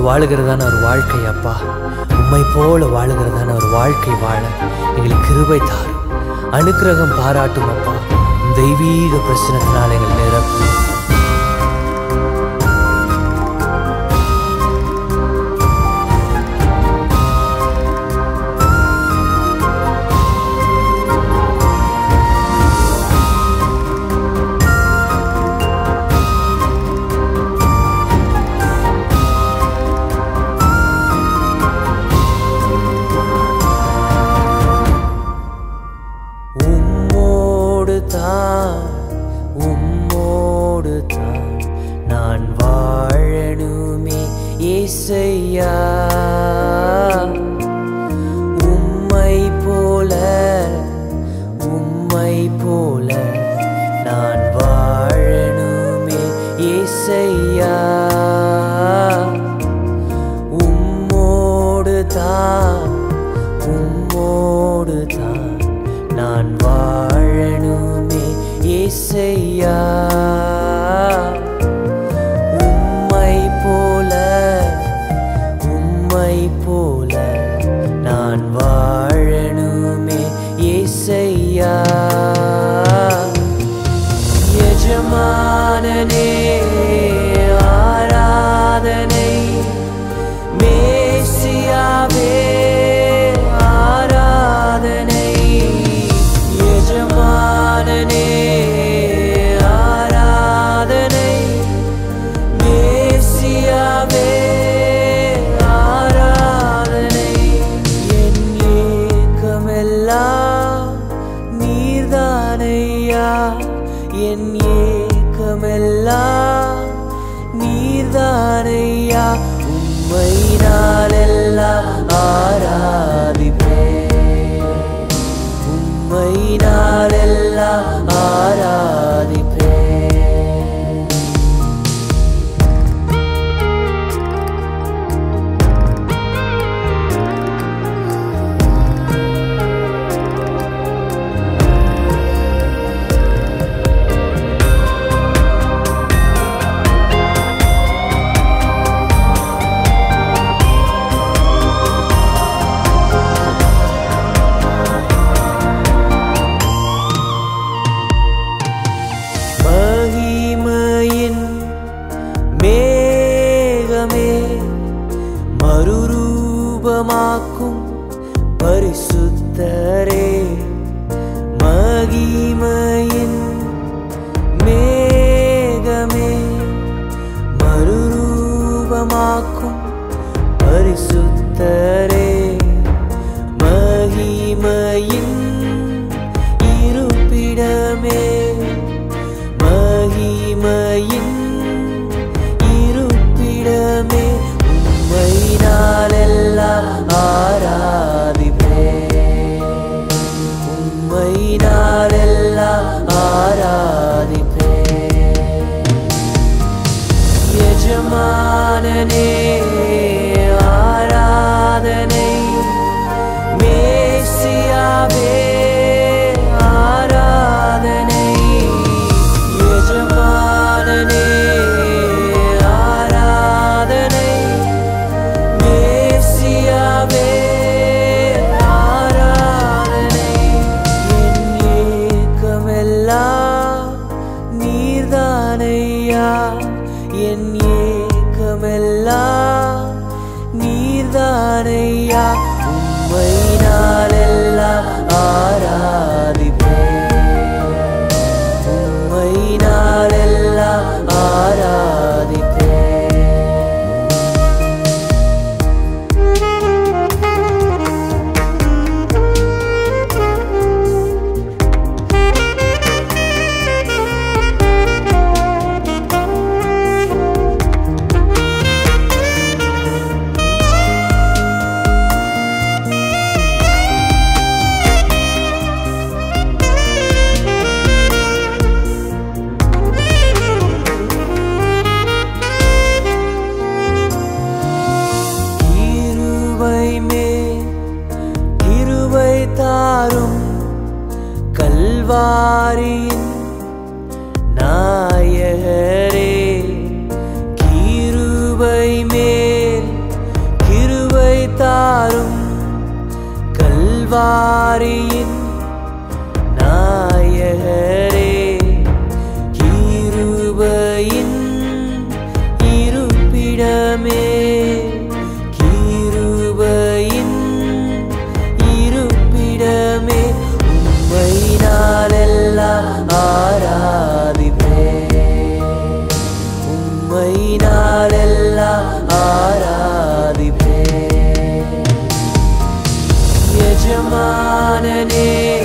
வாழுகிறதான ஒரு வாழ்க்கை அப்பா உம்மை போல வாழுகிறதான ஒரு வாழ்க்கை வாழ எங்களுக்கு கிருபை தாரும் அனுக்கிரகம் பாராட்டும் அப்பா உம் தெய்வீக பிரச்சனத்தினால் எங்கள் நிரப்பும் உம்மோடு தான் உம்மோடு தான் நான் வாழணுமே இசையா உம்மை போல உம்மை போல நான் வாழணுமே இசையா உம்மோடு தான் உம்மோடு தான் நான் வாழணுமே இசையா உம்மை போல உம்மை போல நான் வாழணுமே இசையா எஜமானனே ஆராதனை மேசியாவே ஆராதனை எஜமானனே ஆராதனை மேசியாவே ஆராதனை என் ஏக்கமெல்லாம் நீர்தானையா என் ஏக்கமெல்லாம் நீர்தானையா உம்மை நாளெல்லாம் ஆராதிப்பேன் உம்மை நாளெல்லாம் ஆராதிப்பேன் மகிமையின் மேகமே மறுரூபமாக்கும் பரிசுத்தரே மகிமையின் மேகமே மறுரூபமாக்கும் பரிசுத்தரே மகிமையின் இருப்பிடமே மகிமையின் இருப்பிடமே உம்மை நாளெல்லாம் ஆராதிப்பேன் உம்மை நாளெல்லாம் ஆராதிப்பேன் எஜமானனே ஆராதனை மேசியாவே ஆராதனை எஜமானனே ஆராதனை மேசியாவே ஆராதனை என் ஏக்கமெல்லாம் நீர்தானையா என் ஏக்கமெல்லாம் நீர்தானையா உம்மை நாளெல்லாம் ஆராதிப்பேன் உம்மை நாளெல்லாம் ஆராதிப்பேன் கிருபை மேல் கிருபை தாரும் கல்வாரியின் நாயகரே கிருபை மேல் தாரும் கல்வாரியின் நாயகரே கிருபையின் இருப்பிடமே கிருபையின் இருப்பிடமே உம்மை நாளெல்லாம் ஆராதிப்பே உம்மை நாளெல்லாம் ஆராதிப்பே எஜமானனே